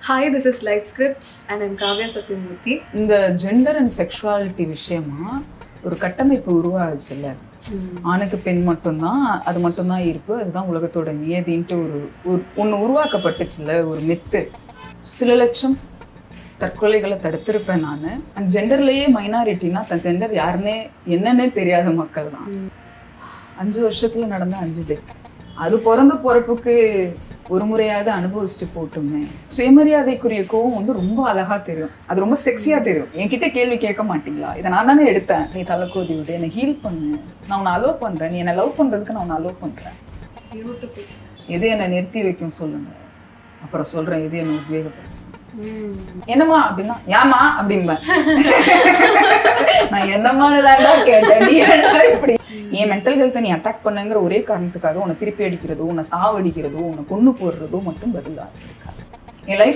Hi, this is Light Scripts and I'm Kavya Satyamurthy. இந்த gender and sexuality விஷயமா ஒரு கட்டமைப்பு உருவாகுச்சுல்ல ஆணுக்கு பெண் மட்டும்தான் அது மட்டும்தான் இருப்பு அதுதான் உலகத்தோட நியதின்ட்டு ஒரு ஒரு ஒன்று உருவாக்கப்பட்டுச்சுல்ல ஒரு மித்து சில லட்சம் தற்கொலைகளை தடுத்திருப்பேன் நான் அண்ட் ஜெண்டர்லேயே மைனாரிட்டினா தன் ஜெண்டர் யாருன்னே என்னன்னே தெரியாத மக்கள் தான் அஞ்சு வருஷத்துல நடந்த அஞ்சு டெத் அது பிறந்த பிறப்புக்கு ஒரு முறையாவது அனுபவிச்சுட்டு போட்டுமே சுயமரியாதைக்குரிய கோவம் வந்து ரொம்ப அழகா தெரியும் அது ரொம்ப செக்ஸியா தெரியும் என்கிட்ட கேள்வி கேட்க மாட்டீங்களா இதை நான் தானே எடுத்தேன் நீ தலைக்கோதி விடு என்னை ஹீல் பண்ணு நான் உன்னை அலோவ் பண்றேன் நீ என்னை லவ் பண்றதுக்கு நான் உன்னை அலோவ் பண்றேன் Beautiful. எது என்னை நிறுத்தி வைக்கும் சொல்லுங்க அப்புறம் சொல்றேன் எது என்னை உத்வேகப்படுத்தும் Mm. என்னம்மா அப்படின்னா ஏமா அப்படிம்பேன் நான் என்னமான்னு தான் கேட்டேன் நீ ஏன்டா இப்படி என் மென்டல் ஹெல்த்தை நீ அட்டாக் பண்ணுங்கிற ஒரே காரணத்துக்காக உன்னை திருப்பி அடிக்கிறதோ உன்னை சாவடிக்கிறதோ உன்னை கொண்டு போடுறதோ மட்டும் பதிலாக இருக்காது என் லைஃப்